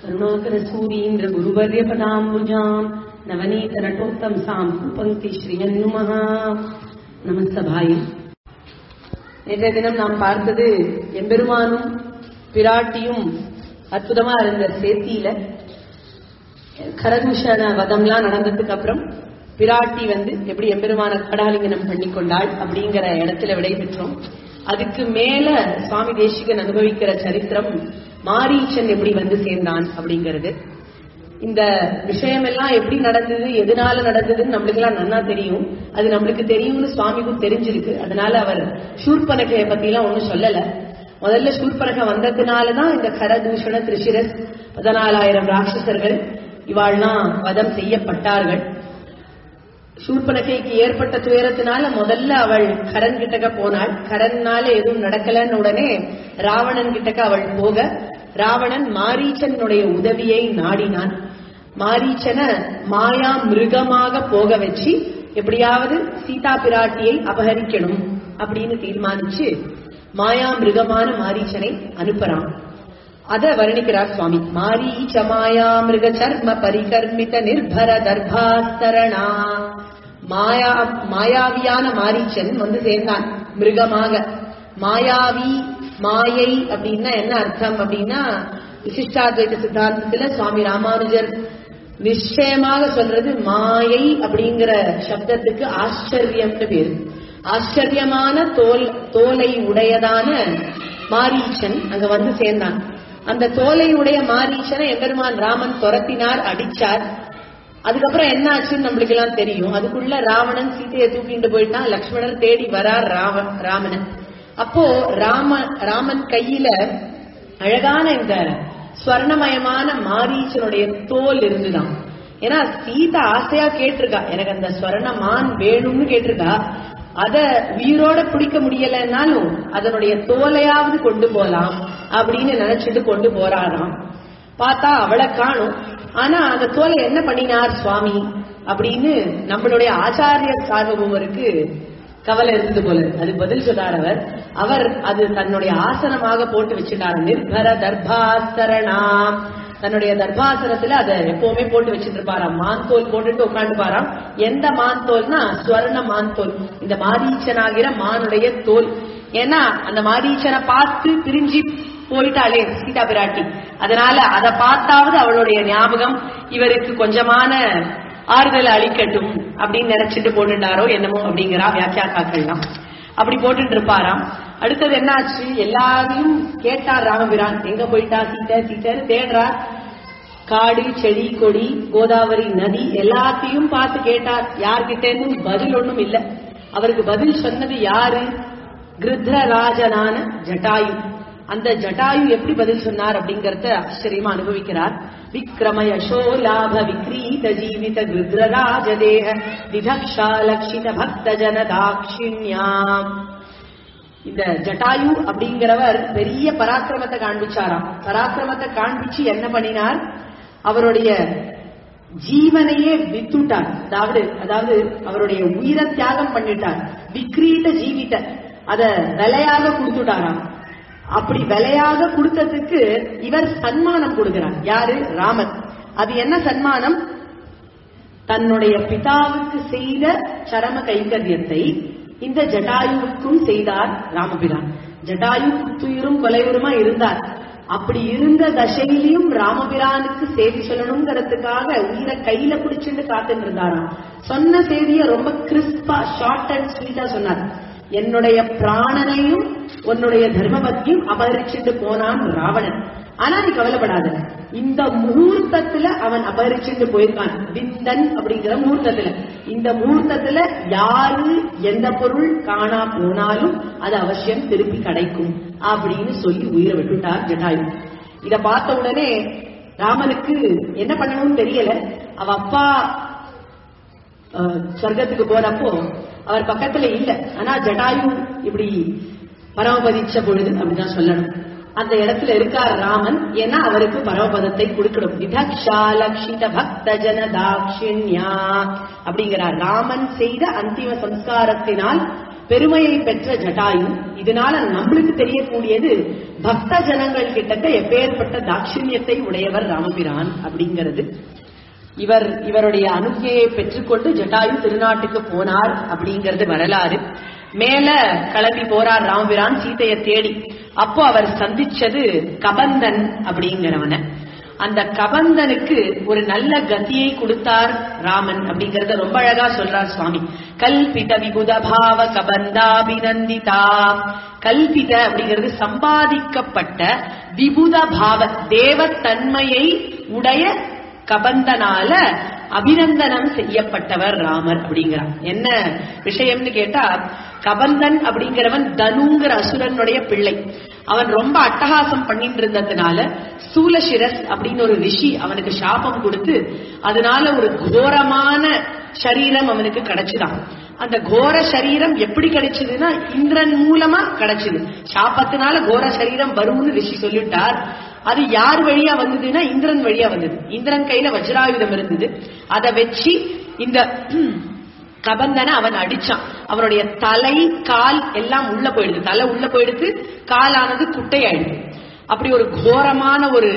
करुणाकरसूरीन्द्र गुरुवर्यपदाम्बुजाम् नवनीत नटोत्तंसाम् पङ्क्ति श्रियन्नुमः நமஸ்தபாயும் நேற்றைய தினம் நாம் பார்த்தது எம்பெருமானும் பிராட்டியும் அற்புதமா இருந்த சேத்தியில கரதூஷண வதம்லாம் நடந்ததுக்கு அப்புறம் பிராட்டி வந்து எப்படி எம்பெருமான கடாலிங்கனம் பண்ணி கொண்டாள் அப்படிங்கிற இடத்துல விடைபெற்றோம் அதுக்கு மேல சுவாமி தேசிகன் அனுபவிக்கிற சரித்திரம் மாரீச்சன் எப்படி வந்து சேர்ந்தான் அப்படிங்கிறது இந்த விஷயமெல்லாம் எப்படி நடந்தது எதனால நடந்ததுன்னு நம்மளுக்கு எல்லாம் நன்னா தெரியும் அது நம்மளுக்கு தெரியும்னு சுவாமிக்கும் தெரிஞ்சிருக்கு அதனால அவர் சூர்பனகைய பத்தி எல்லாம் ஒண்ணும் சொல்லல முதல்ல சூர்பனக வந்ததுனாலதான் இந்த கரதூஷண திரிசிரஸ் பதினாலாயிரம் ராட்சசர்கள் இவாள்லாம் வதம் செய்யப்பட்டார்கள் சூர்பனகைக்கு ஏற்பட்ட துயரத்தினால முதல்ல அவள் கரண் கிட்டக்க போனாள் கரன்னால எதுவும் நடக்கலன்னு உடனே ராவணன் கிட்டக்க அவள் போக ராவணன் மாரீச்சனுடைய உதவியை நாடினான் மாரீச்சனை மாயா மிருகமாக போக வச்சு எப்படியாவது சீதா பிராட்டியை அபகரிக்கணும் அப்படின்னு தீர்மானிச்சு மாயா மிருகமான மாரீச்சனை அனுப்புறான் அத வர்ணிக்கிறார் சுவாமி மாரீச்ச மாயா மிருக சர்ம பரிகர்மித நிர்பர தர்பாஸ்தரணா மாயா மாயாவியான மாரீச்சன் வந்து சேர்ந்தான் மிருகமாக மாயாவி மாயை அப்படின்னா என்ன அர்த்தம் அப்படின்னா விசிஷ்டாத்வைத சித்தாந்தத்துல சுவாமி ராமானுஜர் நிச்சயமாக சொல்றது மாயை அப்படிங்கிற சப்தத்துக்கு ஆச்சரியம்னு பேரு ஆச்சரியமான தோல் தோலை உடையதான மாரீச்சன் அங்க வந்து சேர்ந்தான் அந்த தோலை உடைய மாரீச்சனை எம்பெருமான் ராமன் துரத்தினார் அடிச்சார் அதுக்கப்புறம் என்ன ஆச்சுன்னு நம்மளுக்கு எல்லாம் தெரியும் அதுக்குள்ள ராவணன் சீதையை தூக்கிட்டு போயிட்டான் லக்ஷ்மணர் தேடி வரார் ராவன் ராமனை அப்போ ராம ராமன் கையில அழகான இந்த ஸ்வர்ணமயமான மாரீச்சனுடைய தோல் இருந்துதான் ஏன்னா சீதா ஆசையா கேட்டிருக்கா எனக்கு அந்த ஸ்வர்ணமான் வேணும்னு கேட்டிருக்கா அத உயிரோட பிடிக்க முடியலன்னாலும் அதனுடைய தோலையாவது கொண்டு போலாம் அப்படின்னு நினைச்சிட்டு கொண்டு போறாராம் பார்த்தா அவளை காணும் ஆனா அந்த தோலை என்ன பண்ணினார் சுவாமி அப்படின்னு நம்மளுடைய ஆச்சாரிய சார்பவருக்கு கவலை இருந்தது போல அது பதில் சொன்னார் அவர் அவர் அது தன்னுடைய ஆசனமாக போட்டு வச்சுட்டார் நிர்பர தர்பாசரணா தன்னுடைய தர்பாசனத்துல அதை எப்பவுமே போட்டு வச்சுட்டு இருப்பாராம் மான்தோல் போட்டுட்டு உட்காந்துப்பாராம் எந்த மான்தோல்னா ஸ்வர்ண மான்தோல் இந்த மாரீச்சனாகிற மானுடைய தோல் ஏன்னா அந்த மாரீச்சனை பார்த்து பிரிஞ்சு போயிட்டாளே சீதா பிராட்டி அதனால அதை பார்த்தாவது அவளுடைய ஞாபகம் இவருக்கு கொஞ்சமான ஆறுதல் அளிக்கட்டும் அப்படின்னு நினைச்சிட்டு போட்டுட்டாரோ என்னமோ அப்படிங்கிறா வியாக்கியாக்காக்கள்லாம் அப்படி போட்டுட்டு இருப்பாராம் அடுத்தது என்னாச்சு எல்லாரையும் கேட்டார் ராமபிரான் எங்க போயிட்டா சீத்தை சீத்தைன்னு தேடுறார் காடு செடி கொடி கோதாவரி நதி எல்லாத்தையும் பார்த்து கேட்டார் யார்கிட்ட பதில் ஒண்ணும் இல்ல அவருக்கு பதில் சொன்னது யாரு கிருத்ரராஜனான ஜட்டாயு அந்த ஜட்டாயு எப்படி பதில் சொன்னார் அப்படிங்கறத ஆச்சரியமா அனுபவிக்கிறார் விக்ரம யசோ லாப விக்ரீத ஜீவித கிருத்ரராஜ தேக விதக்ஷா லக்ஷித பக்த ஜன தாட்சிண்யாம் இந்த ஜட்டாயு அப்படிங்கிறவர் பெரிய பராக்கிரமத்தை காண்பிச்சாராம் பராக்கிரமத்தை காண்பிச்சு என்ன பண்ணினார் அவருடைய ஜீவனையே வித்துட்டார் அதாவது அதாவது அவருடைய உயிரை தியாகம் பண்ணிட்டார் விக்ரீட்ட ஜீவித்த அத விலையாக கொடுத்துட்டாராம் அப்படி விலையாக கொடுத்ததுக்கு இவர் சன்மானம் கொடுக்கிறார் யாரு ராமன் அது என்ன சன்மானம் தன்னுடைய பிதாவுக்கு செய்த சரம கைங்கரியத்தை இந்த ஜட்டாயுவுக்கும் செய்தார் ராமபிரான் ஜட்டாயு குத்துயிரும் கொலையுருமா இருந்தார் அப்படி இருந்த தசையிலையும் ராமபிரானுக்கு செய்தி சொல்லணுங்கிறதுக்காக உயிரை கையில பிடிச்சிட்டு காத்துட்டு இருந்தாராம் சொன்ன செய்திய ரொம்ப கிறிஸ்பா ஷார்ட் அண்ட் ஸ்வீட்டா சொன்னார் என்னுடைய பிராணனையும் உன்னுடைய தர்மபத்தியும் அபகரிச்சுட்டு போனான் ராவணன் ஆனா நீ கவலைப்படாத இந்த முகூர்த்தத்துல அவன் அபகரிச்சுட்டு போயிருக்கான் விந்தன் அப்படிங்கிற முகூர்த்தத்துல இந்த முகூர்த்தத்துல யாரு எந்த பொருள் காணா போனாலும் அது அவசியம் திருப்பி கிடைக்கும் அப்படின்னு சொல்லி உயிரை விட்டுட்டார் ஜட்டாயு இத பார்த்த உடனே ராமனுக்கு என்ன பண்ணணும்னு தெரியல அவ அப்பா சொர்க்கத்துக்கு போறப்போ அவர் பக்கத்துல இல்ல ஆனா ஜடாயு இப்படி பரமபதிச்ச பொழுது அப்படிதான் சொல்லணும் அந்த இடத்துல இருக்கார் ராமன் ஏன்னா அவருக்கு பரமபதத்தை கொடுக்கணும் விதக்ஷா லக்ஷித பக்த ஜன தாட்சிண்யா அப்படிங்கிறார் ராமன் செய்த அந்திம சம்ஸ்காரத்தினால் பெருமையை பெற்ற ஜட்டாயு இதனால நம்மளுக்கு தெரியக்கூடியது பக்த ஜனங்கள் கிட்டக்க எப்பேற்பட்ட தாட்சிணியத்தை உடையவர் ராமபிரான் அப்படிங்கிறது இவர் இவருடைய அனுஜையை பெற்றுக்கொண்டு ஜட்டாயு திருநாட்டுக்கு போனார் அப்படிங்கிறது வரலாறு மேல கிளம்பி போறார் ராமபிரான் சீதையை தேடி அப்போ அவர் சந்திச்சது கபந்தன் அப்படிங்கிறவன அந்த கபந்தனுக்கு ஒரு நல்ல கதியை கொடுத்தார் ராமன் அப்படிங்கறத ரொம்ப அழகா சொல்றார் சுவாமி கல்பித விபுத பாவ கபந்தாபிநந்திதா கல்பித அப்படிங்கிறது சம்பாதிக்கப்பட்ட விபுத பாவ தேவத்தன்மையை உடைய கபந்தனால அபிநந்தனம் செய்யப்பட்டவர் ராமர் அப்படிங்கிறார் என்ன விஷயம்னு கேட்டா கபந்தன் அப்படிங்கிறவன் தனுங்கிற அசுரனுடைய பிள்ளை அவன் ரொம்ப அட்டகாசம் பண்ணிட்டு இருந்ததுனால சூலசிரஸ் அப்படின்னு ஒரு ரிஷி அவனுக்கு சாபம் கொடுத்து அதனால ஒரு கோரமான சரீரம் அவனுக்கு கிடைச்சுதான் அந்த கோர சரீரம் எப்படி கிடைச்சதுன்னா இந்திரன் மூலமா கிடைச்சது சாபத்தினால கோர சரீரம் வரும்னு ரிஷி சொல்லிட்டார் அது யார் வழியா வந்ததுன்னா இந்திரன் வழியா வந்தது இந்திரன் கையில வஜ்ராயுதம் இருந்தது அதை வச்சு இந்த கபந்தனை அவன் அடிச்சான் அவனுடைய தலை கால் எல்லாம் உள்ள போயிடுது தலை உள்ள போயிடுது காலானது குட்டையாயிடுது அப்படி ஒரு கோரமான ஒரு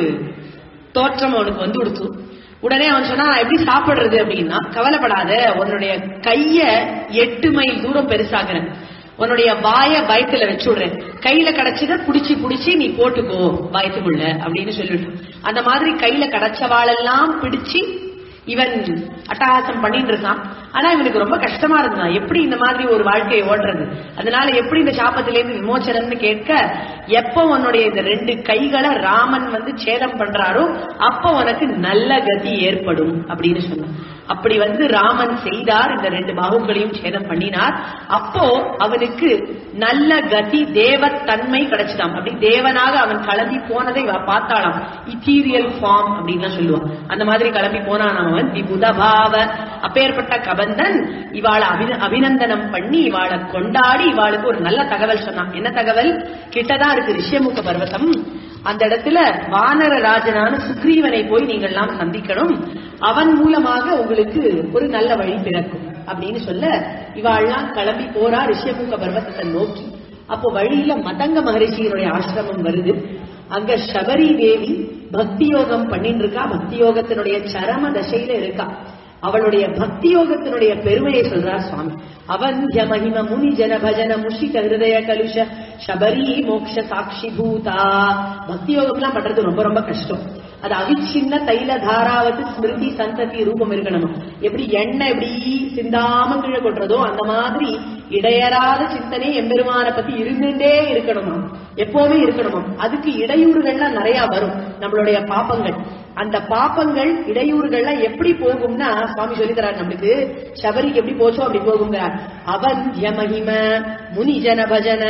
தோற்றம் அவனுக்கு வந்து கொடுத்து உடனே அவன் சொன்னா நான் எப்படி சாப்பிடுறது அப்படின்னா கவலைப்படாத உன்னுடைய கைய எட்டு மைல் தூரம் பெருசாகிறேன் உன்னுடைய வாய வயத்துல வச்சு விடுறேன் கையில கிடைச்சத புடிச்சு புடிச்சு நீ போட்டுக்கோ வயத்துக்குள்ள அப்படின்னு சொல்லிட்டு அந்த மாதிரி கையில கிடைச்சவாளெல்லாம் பிடிச்சு இவன் அட்டகாசம் பண்ணிட்டு இருக்கான் ஆனா இவனுக்கு ரொம்ப கஷ்டமா இருந்தான் எப்படி இந்த மாதிரி ஒரு வாழ்க்கையை ஓடுறது அதனால எப்படி இந்த சாபத்திலேருந்து விமோச்சனம்னு கேட்க எப்ப உன்னுடைய இந்த ரெண்டு கைகளை ராமன் வந்து சேதம் பண்றாரோ அப்ப உனக்கு நல்ல கதி ஏற்படும் அப்படின்னு சொன்னான் அப்படி வந்து ராமன் செய்தார் இந்த ரெண்டு பாகுகளையும் சேதம் பண்ணினார் அப்போ அவனுக்கு நல்ல கதி தேவத்தன்மை கிடைச்சிதாம் அப்படி தேவனாக அவன் கிளம்பி போனதை இவ பார்த்தாளாம் இத்தீரியல் ஃபார்ம் அப்படின்னு சொல்லுவான் அந்த மாதிரி கிளம்பி போனான் அவன் விபுதபாவ அப்பேற்பட்ட கபந்தன் இவாளை அபின அபிநந்தனம் பண்ணி இவாளை கொண்டாடி இவாளுக்கு ஒரு நல்ல தகவல் சொன்னான் என்ன தகவல் கிட்டதான் இருக்கு ரிஷ்யமுக பர்வதம் அந்த இடத்துல வானர ராஜனான சுக்ரீவனை போய் நீங்கள் எல்லாம் சந்திக்கணும் அவன் மூலமாக உங்களுக்கு ஒரு நல்ல வழி பிறக்கும் அப்படின்னு சொல்ல இவாள்லாம் கிளம்பி போறா ரிஷியமுக பர்வதத்தை நோக்கி அப்போ வழியில மதங்க மகரிஷியினுடைய ஆசிரமம் வருது அங்க சபரி தேவி பக்தி யோகம் பண்ணிட்டு இருக்கா பக்தி யோகத்தினுடைய சரம தசையில இருக்கா அவளுடைய பக்தி யோகத்தினுடைய பெருமையை சொல்றார் சுவாமி அவந்திய மகிம முனி ஜன பஜன முஷிக ஹிருதய கலுஷ சபரி மோக்ஷ சாட்சி பூதா பக்தி யோகம்லாம் பண்றது ரொம்ப ரொம்ப கஷ்டம் அது அவிச்சின்ன தைல தாராவத்து ஸ்மிருதி சந்ததி ரூபம் இருக்கணும் எப்படி எண்ணெய் எப்படி சிந்தாம கீழே கொட்டுறதோ அந்த மாதிரி இடையறாத சிந்தனை எம்பெருமான பத்தி இருந்துட்டே இருக்கணுமா எப்பவுமே இருக்கணுமா அதுக்கு இடையூறுகள்லாம் நிறைய வரும் நம்மளுடைய பாப்பங்கள் அந்த பாப்பங்கள் இடையூறுகள்லாம் எப்படி போகும்னா சுவாமி சொல்லித்தரார் நம்மளுக்கு சபரிக்கு எப்படி போச்சோ அப்படி போகுங்கிறார் அவந்திய மகிம முனி ஜன பஜன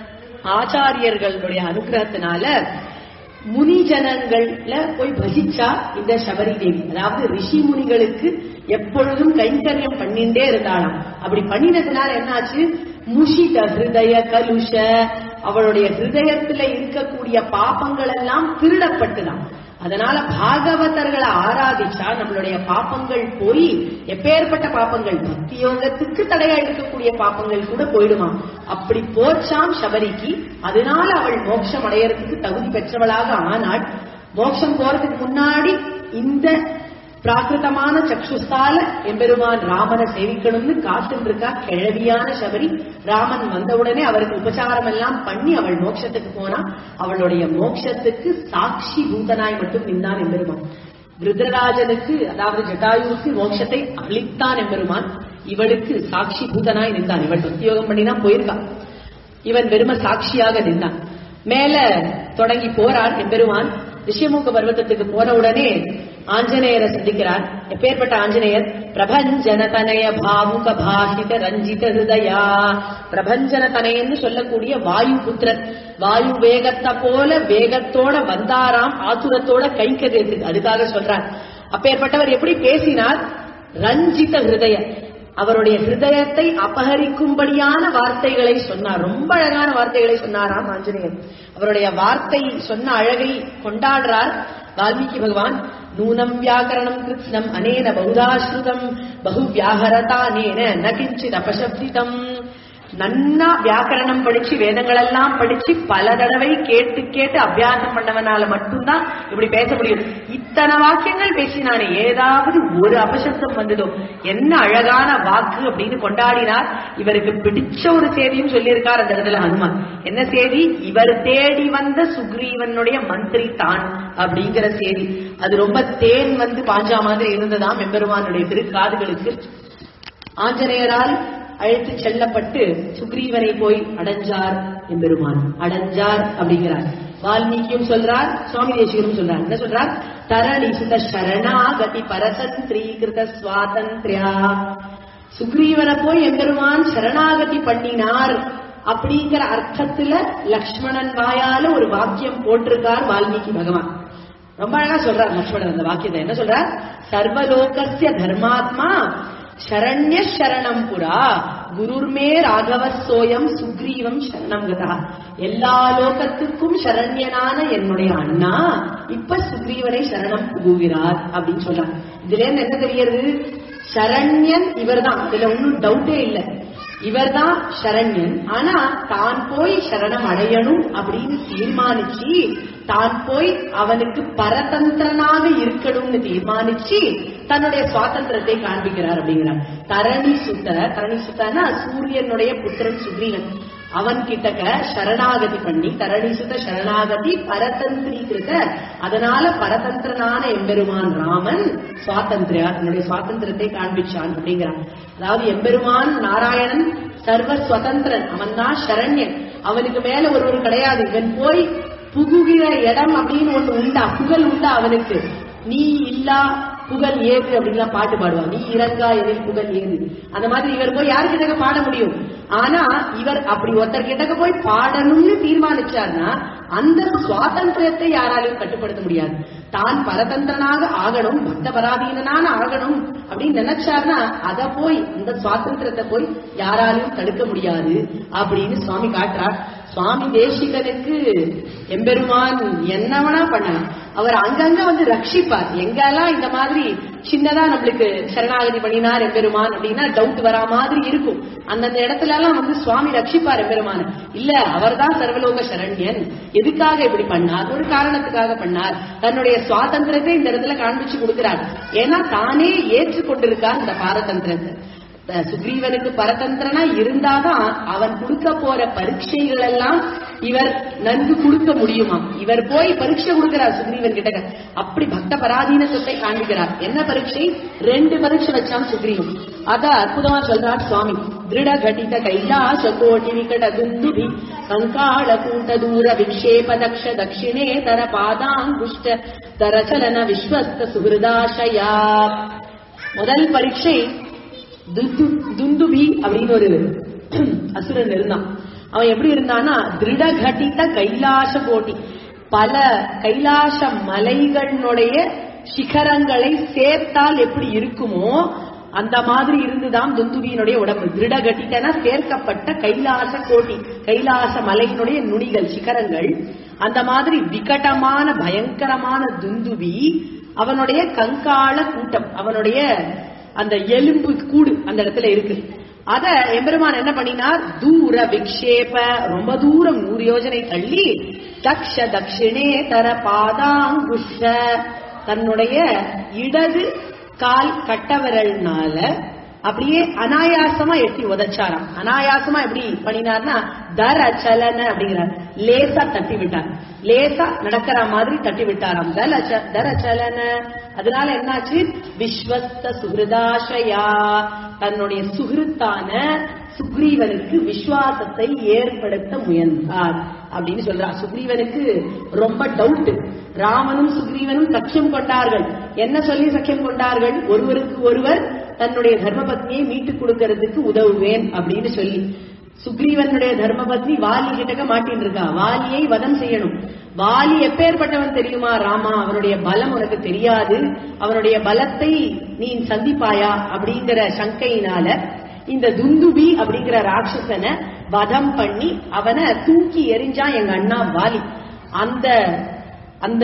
ஆச்சாரியர்களுடைய அனுகிரகத்தினால முனி ஜனங்கள்ல போய் பஜிச்சா இந்த சபரி தேவி அதாவது ரிஷி முனிகளுக்கு எப்பொழுதும் கைங்கரியம் பண்ணிண்டே இருந்தாளாம் அப்படி பண்ணினதுனால என்னாச்சு முஷித ஹிருதய கலுஷ அவளுடைய ஹிருதயத்துல இருக்கக்கூடிய பாப்பங்கள் எல்லாம் திருடப்பட்டுதான் அதனால பாகவதர்களை ஆராதிச்சா நம்மளுடைய பாப்பங்கள் போய் எப்பேற்பட்ட பாப்பங்கள் பக்தி யோகத்துக்கு தடையா இருக்கக்கூடிய பாப்பங்கள் கூட போயிடுமா அப்படி போச்சாம் சபரிக்கு அதனால அவள் மோட்சம் அடையறதுக்கு தகுதி பெற்றவளாக ஆனாள் மோட்சம் போறதுக்கு முன்னாடி இந்த பிராகிருதமான சக்ஷுஸ்தால எம்பெருமான் ராமனை சேவிக்கணும்னு காத்துட்டு இருக்கா கிழவியான சபரி ராமன் வந்தவுடனே அவருக்கு உபச்சாரம் எல்லாம் பண்ணி அவள் மோட்சத்துக்கு போனா அவளுடைய மோட்சத்துக்கு சாட்சி பூதனாய் மட்டும் நின்றான் எம்பெருமான் விருதராஜனுக்கு அதாவது ஜட்டாயுவுக்கு மோட்சத்தை அளித்தான் எம்பெருமான் இவளுக்கு சாட்சி பூதனாய் நின்றான் இவள் பக்தியோகம் பண்ணிதான் போயிருக்கா இவன் வெறும சாட்சியாக நின்றான் மேல தொடங்கி போறார் எம்பெருமான் ரிஷியமுக பர்வத்தத்துக்கு போன உடனே ஆஞ்சநேயரை சந்திக்கிறார் எப்பேற்பட்ட ஆஞ்சநேயர் பிரபஞ்சன தனய பாவுக பாஷித ரஞ்சித ஹிருதயா பிரபஞ்சன தனையன்னு சொல்லக்கூடிய வாயு புத்திரன் வாயு வேகத்தை போல வேகத்தோட வந்தாராம் ஆத்துரத்தோட கைக்கதேத்து அதுக்காக சொல்றார் அப்பேற்பட்டவர் எப்படி பேசினார் ரஞ்சித ஹிருதய அவருடைய ஹிருதயத்தை அபகரிக்கும்படியான வார்த்தைகளை சொன்னார் ரொம்ப அழகான வார்த்தைகளை சொன்னாராம் ஆஞ்சநேயர் அவருடைய வார்த்தை சொன்ன அழகை கொண்டாடுறார் வால்மீகி பகவான் நூனம் வியாக்கரணம் கிருத்னம் அனேன பகுதாஸ்ருதம் பகு வியாகரதானேன ந கிஞ்சித் அபசப்திதம் நன்னா வியாக்கரணம் படிச்சு வேதங்கள் எல்லாம் படிச்சு பல தடவை கேட்டு கேட்டு அபியாசம் பண்ணவனால மட்டும்தான் இப்படி பேச முடியும் இத்தனை வாக்கியங்கள் பேசினானே ஏதாவது ஒரு அபசப்தம் வந்ததோ என்ன அழகான வாக்கு அப்படின்னு கொண்டாடினார் இவருக்கு பிடிச்ச ஒரு செய்தியும் சொல்லியிருக்கார் அந்த இடத்துல ஹனுமான் என்ன செய்தி இவர் தேடி வந்த சுக்ரீவனுடைய மந்திரி தான் அப்படிங்கிற செய்தி அது ரொம்ப தேன் வந்து பாஞ்சா மாதிரி இருந்ததாம் எம்பெருமானுடைய திருக்காதுகளுக்கு ஆஞ்சநேயரால் அழைத்து செல்லப்பட்டு சுக்ரீவனை போய் அடைஞ்சார் எம்பெருமான் அடைஞ்சார் அப்படிங்கிறார் வால்மீகியும் சொல்றார் சுவாமி தேசிகரும் சொல்றார் என்ன சொல்றார் தரணி சுத சரணாகதி பரதந்திரீகிருத சுவாதந்திரியா சுக்ரீவனை போய் எம்பெருமான் சரணாகதி பண்ணினார் அப்படிங்கிற அர்த்தத்துல லக்ஷ்மணன் வாயால ஒரு வாக்கியம் போட்டிருக்கார் வால்மீகி பகவான் ரொம்ப அழகா சொல்றார் லக்ஷ்மணன் அந்த வாக்கியத்தை என்ன சொல்றார் சர்வலோகஸ்ய தர்மாத்மா சரண்ய சரணம் புரா குருர்மே ராகவ சோயம் சுக்ரீவம் சரணம் கதா எல்லா லோகத்துக்கும் சரண்யனான என்னுடைய அண்ணா இப்ப சுக்ரீவனை சரணம் புகுகிறார் அப்படின்னு சொல்றார் இதுல இருந்து என்ன தெரியுது சரண்யன் இவர்தான் இதுல ஒன்னும் டவுட்டே இல்லை இவர்தான் சரண்யன் ஆனா தான் போய் சரணம் அடையணும் அப்படின்னு தீர்மானிச்சு தான் போய் அவனுக்கு பரதந்திரனாக இருக்கணும்னு தீர்மானிச்சு தன்னுடைய சுவாதந்திரத்தை காண்பிக்கிறார் அப்படிங்கிறார் தரணி சுத்த தரணி சுத்தனா சூரியனுடைய புத்திரன் சுக்ரீவன் அவன் கிட்டக்க சரணாகதி பண்ணி தரணி சுத்த சரணாகதி பரதந்திரீகிருத அதனால பரதந்திரனான எம்பெருமான் ராமன் சுவாதந்திரியா தன்னுடைய சுவாதந்திரத்தை காண்பிச்சான் அப்படிங்கிறான் அதாவது எம்பெருமான் நாராயணன் சர்வ சுதந்திரன் அவன் தான் சரண்யன் அவனுக்கு மேல ஒருவர் கிடையாது இவன் போய் புகுகிற இடம் அப்படின்னு ஒண்ணு உண்டா புகழ் உண்டா அவனுக்கு நீ இல்லா புகழ் ஏது அப்படின்லாம் பாட்டு பாடுவான் நீ இறங்கா எதில் புகழ் ஏது அந்த மாதிரி இவர் போய் யாரு கிட்டக்க பாட முடியும் ஆனா இவர் அப்படி ஒருத்தர் கிட்டக்க போய் பாடணும்னு தீர்மானிச்சார்னா அந்த சுவாதந்திரத்தை யாராலையும் கட்டுப்படுத்த முடியாது தான் பரதந்திரனாக ஆகணும் பக்த பராதீனனான ஆகணும் அப்படின்னு நினைச்சார்னா அத போய் அந்த சுவாதந்திரத்தை போய் யாராலையும் தடுக்க முடியாது அப்படின்னு சுவாமி காட்டுறார் சுவாமி தேசிகனுக்கு எம்பெருமான் என்னவனா பண்ணலாம் அவர் அங்கங்க வந்து ரட்சிப்பார் எங்கெல்லாம் இந்த மாதிரி சின்னதா நம்மளுக்கு சரணாகதி பண்ணினார் எம்பெருமான் அப்படின்னா டவுட் வரா மாதிரி இருக்கும் அந்தந்த இடத்துல எல்லாம் வந்து சுவாமி ரட்சிப்பார் எம்பெருமான் இல்ல அவர்தான் சர்வலோக சரண்யன் எதுக்காக இப்படி பண்ணார் ஒரு காரணத்துக்காக பண்ணார் தன்னுடைய சுவாதந்திரத்தை இந்த இடத்துல காண்பிச்சு கொடுக்கிறார் ஏன்னா தானே ஏற்றுக்கொண்டிருக்கார் இந்த பாரதந்திரத்தை சுக்ரீவனுக்கு பரதந்திரனா இருந்தாதான் அவன் கொடுக்க போற பரீட்சைகள் எல்லாம் இவர் நன்கு கொடுக்க முடியுமா இவர் போய் பரீட்சை கொடுக்கிறார் சுக்ரீவன் கிட்ட அப்படி பக்த பராதீனத்தை காண்பிக்கிறார் என்ன பரீட்சை ரெண்டு பரீட்சை வச்சான் சுக்ரீவன் அத அற்புதமா சொல்றார் சுவாமி திருட கட்டித கைலாச கோட்டி விகட துந்துபி கங்காள கூட்ட தூர விக்ஷேப தக்ஷ தட்சிணே தர பாதாங்குஷ்ட தரச்சலன விஸ்வஸ்த சுகிருதாஷயா முதல் பரீட்சை துந்துபி அப்படின்னு ஒரு அசுரன் இருந்தான் அவன் எப்படி இருந்தான்னா திருட கட்டித்த கைலாச கோட்டி பல கைலாச மலைகளுடைய சிகரங்களை சேர்த்தால் எப்படி இருக்குமோ அந்த மாதிரி இருந்துதான் துந்துபியினுடைய உடம்பு திருட கட்டிட்டனா சேர்க்கப்பட்ட கைலாச கோட்டி கைலாச மலையினுடைய நுனிகள் சிகரங்கள் அந்த மாதிரி விகடமான பயங்கரமான துந்துபி அவனுடைய கங்காள கூட்டம் அவனுடைய அந்த எலும்பு கூடு அந்த இடத்துல இருக்கு அத எம்பெருமான் என்ன பண்ணினார் தூர விக்ஷேப ரொம்ப தூரம் நூறு யோஜனை தள்ளி தக்ஷ தக்ஷிணே தர பாதாங்குஷ தன்னுடைய இடது கால் கட்டவரல்னால அப்படியே அனாயாசமா எட்டி உதச்சாராம் அனாயாசமா எப்படி பண்ணினார்னா தர சலன அப்படிங்கிறார் லேசா தட்டி விட்டார் லேசா நடக்கிற மாதிரி தட்டி விட்டாராம் தல தர சலன அதனால என்னாச்சு விஸ்வஸ்த சுகிருதாஷயா தன்னுடைய சுகிருத்தான சுக்ரீவனுக்கு விசுவாசத்தை ஏற்படுத்த முயன்றார் அப்படின்னு சொல்றார் சுக்ரீவனுக்கு ரொம்ப டவுட் ராமனும் சுக்ரீவனும் சக்கியம் கொண்டார்கள் என்ன சொல்லி சக்கியம் கொண்டார்கள் ஒருவருக்கு ஒருவர் தன்னுடைய தர்மபத்னியை மீட்டுக் கொடுக்கறதுக்கு உதவுவேன் அப்படின்னு சொல்லி சுக்ரீவனுடைய தர்மபத்னி வாலி கிட்டக்க மாட்டின்னு இருக்கா வாலியை வதம் செய்யணும் வாலி எப்பேற்பட்டவன் தெரியுமா ராமா அவனுடைய பலம் உனக்கு தெரியாது அவனுடைய பலத்தை நீ சந்திப்பாயா அப்படிங்கிற சங்கையினால இந்த துந்துபி அப்படிங்கிற ராட்சசனை வதம் பண்ணி அவனை தூக்கி எரிஞ்சான் எங்க அண்ணா வாலி அந்த அந்த